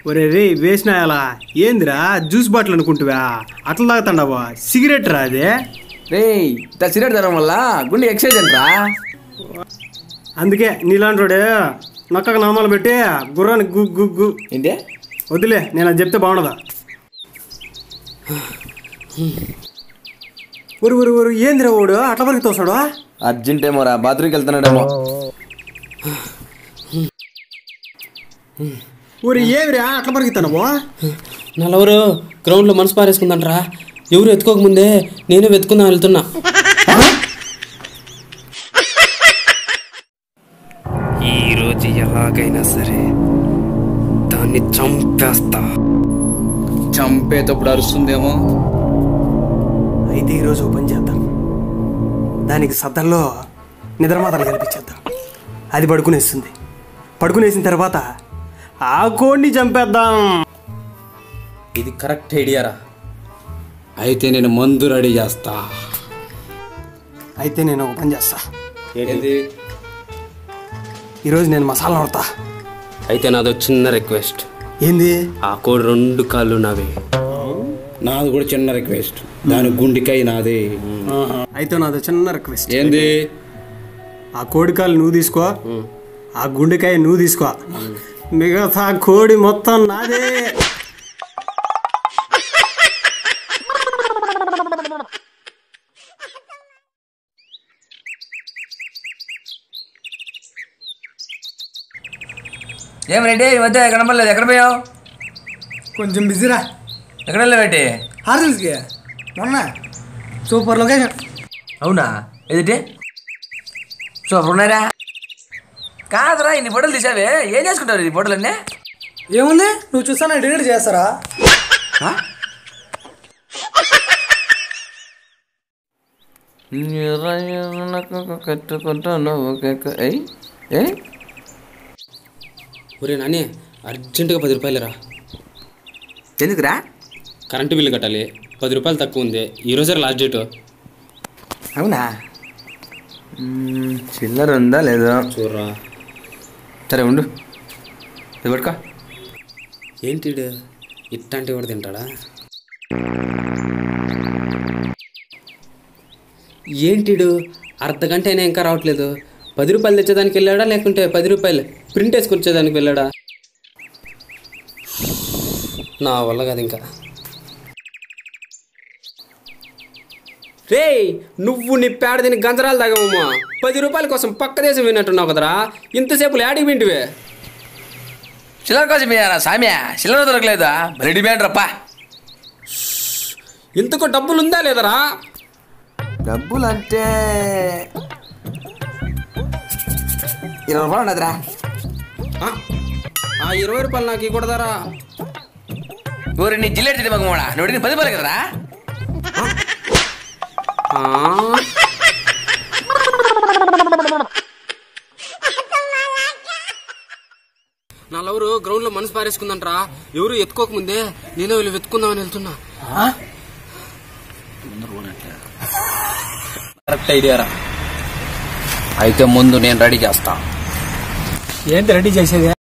ఒరే రే వేసిన ఎలా ఏందిరా జ్యూస్ బాటిల్ అనుకుంటువా అట్లా తాగుతాండవా సిగరెట్ రా అదే రే ఇట్లా సిగరెట్ తరడం వల్ల గుండె ఎక్సైజ్ అంటరా అందుకే నీలాంటి వాడు నక్కకు నామాలు పెట్టి గుర్రానికి గు గు గు ఏంటి వదిలే నేను అది చెప్తే బాగుండదా ఊరు ఊరు ఊరు ఏందిరా ఓడు అట్లా వరకు తోసాడు అర్జెంట్ ఏమోరా బాత్రూమ్కి వెళ్తున్నాడేమో ఊరు ఏమిరా అట్లా పరిగెత్తానవో నలుగురు గ్రౌండ్లో మనసు పారేసుకుందంట్రా ఎవరు ఎత్తుకోకముందే నేనే వెతుకుందాం వెళ్తున్నా ఈరోజు ఎలాగైనా సరే దాన్ని చంపేస్తా చంపేటప్పుడు అరుస్తుందేమో అయితే ఈరోజు ఓ పని చేద్దాం దానికి సద్దల్లో నిద్రమాతలు కనిపించేద్దాం అది పడుకునేస్తుంది పడుకునేసిన తర్వాత ఆ కోడిని చంపేద్దాం ఇది కరెక్ట్ ఐడియారా అయితే నేను మందు రెడీ చేస్తా అయితే నేను ఒక పని చేస్తా ఏంటి ఈరోజు నేను మసాలా నడతా అయితే నాదో చిన్న రిక్వెస్ట్ ఏంది ఆ కోడి రెండు కాళ్ళు నావే నాది కూడా చిన్న రిక్వెస్ట్ దాని గుండెకాయ నాది అయితే నాది చిన్న రిక్వెస్ట్ ఏంది ఆ కోడికాయలు నువ్వు తీసుకో ఆ గుండెకాయ నువ్వు తీసుకో మిగతా కోడి మొత్తం నాదే ఏం రెడ్డి ఈ మధ్య కనపడలేదు ఎక్కడ పోయావు కొంచెం బిజీరా ఎక్కడ వెళ్ళావు రెడ్డి హార్సల్స్కి మొన్న సూపర్ లొకేషన్ అవునా ఎదుటి సూపర్ ఉన్నారా కాదురా ఇన్ని ఫోటోలు తీసావే ఏం చేసుకుంటారు ఈ ఫోటోలు అన్నీ ఏముంది నువ్వు చూస్తాను డిలీట్ చేస్తారా కట్టుకుంటాను ఏ ఒరే నాని అర్జెంటుగా పది రూపాయలు రా ఎందుకురా కరెంటు బిల్లు కట్టాలి పది రూపాయలు తక్కువ ఉంది ఈ రోజే లాస్ట్ డేట్ అవునా మ్మ్, చిల్లర ఉందా లేదా చూడరా సరే ఉండు ఇది పట్టుకో ఏంటిడు ఇట్లాంటి వాడు తింటాడా ఏంటిడు అర్ధ గంట అయినా ఇంకా రావట్లేదు పది రూపాయలు తెచ్చేదానికి వెళ్ళాడా లేకుంటే పది రూపాయలు ప్రింట్ వేసుకొచ్చేదానికి వెళ్ళాడా నా వల్ల కాదు ఇంకా రే నువ్వు నీ పేడ తిని గంజరాలు తాగమమ్మా పది రూపాయల కోసం పక్క దేశం విన్నట్టున్నావు కదరా ఇంతసేపు యాడికి వింటివే చిల్లర కోసం మీరా సామ్య చిల్లర దొరకలేదా రెడీమేడ్ రప్పా ఇంతకు డబ్బులు ఉందా లేదరా డబ్బులు అంటే ఇరవై రూపాయలు ఉండదురా ఆ, ఆ ఇరవై రూపాయలు నాకు ఇవ్వకూడదారా ఊరి నీ జిల్లెట్ తిని మగమోడా నువ్వు అడిగిన పది రూపాయలు కదరా ఆ, నా లవరు గ్రౌండ్ లో మనసు పారేసుకుందంట్రా ఎవరు ఎత్తుకోకముందే నేనే వెళ్ళి వెతుకుందామని వెళ్తున్నా కరెక్ట్ ఐడియా రా అయితే ముందు నేను రెడీ చేస్తా ఏంటి రెడీ చేసేది